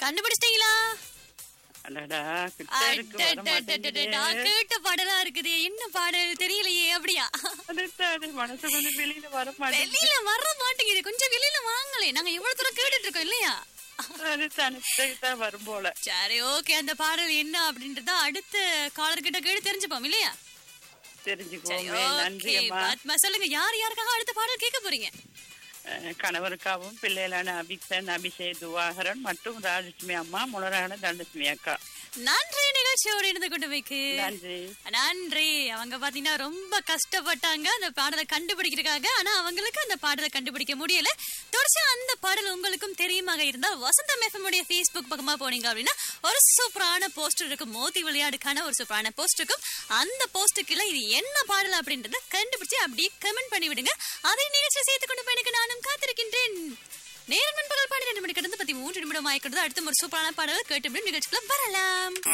கண்டுபிடிச்சிட்டீங்களா அடடா கிட்ட இருக்கு வர அடடடடடா, மாட்டேங்குதே. கேட்ட பாடலா இருக்குது என்ன பாடல் தெரியலையே அப்படியா அதுதான் மனசு கொஞ்சம் வெளியில வர மாட்டேங்குது வெளியில வர மாட்டேங்குது கொஞ்சம் வெளியில வாங்களே நாங்க எவ்வளவு தூரம் கேட்டுட்டு இருக்கோம் இல்லையா அதுதான் தான் வரும் போல சரி ஓகே அந்த பாடல் என்ன அப்படின்றத அடுத்த காலர் கிட்ட கேட்டு தெரிஞ்சுப்போம் இல்லையா சரி தெரிஞ்சுக்கோமே நன்றி ஓகே அம்மா பத்மா சொல்லுங்க யார் யாருக்காக அடுத்த பாடல் கேட்க போறீங்க அஹ் கணவருக்காகவும் பிள்ளைகளான அபிஷன் அபிஷேக் துவாகரன் மற்றும் ராஜலட்சுமி அம்மா முனரான தண்டலட்சுமி அக்கா நன்றி நிகழ்ச்சியோடு இருந்து கொண்டு வைக்கு நன்றி நன்றி அவங்க பாத்தீங்கன்னா ரொம்ப கஷ்டப்பட்டாங்க அந்த பாடலை கண்டுபிடிக்கிறதுக்காக ஆனா அவங்களுக்கு அந்த பாடலை கண்டுபிடிக்க முடியல தொடர்ச்சி அந்த பாடல் உங்களுக்கும் தெரியுமாக இருந்தா வசந்தம் எஃப்எம் உடைய ஃபேஸ்புக் பக்கமா போனீங்க அப்படின்னா ஒரு சூப்பரான போஸ்டர் இருக்கும் மோதி விளையாடுக்கான ஒரு சூப்பரான போஸ்ட் இருக்கும் அந்த போஸ்டுக்குள்ள இது என்ன பாடல் அப்படின்றத கண்டுபிடிச்சு அப்படியே கமெண்ட் பண்ணி விடுங்க அதை நிகழ்ச்சியை சேர்த்து கொண்டு போய் எனக்கு நானும் காத்திருக்கின்றேன் நேரம் நண்பர்கள் பன்னிரண்டு மணி கடந்து பத்தி மூன்று நிமிடம் ஆயிக்கிறது அடுத்த ஒரு சூப்பரான பாடலை கேட்டு நிகழ்ச்சிக்குள்ள வரலாம்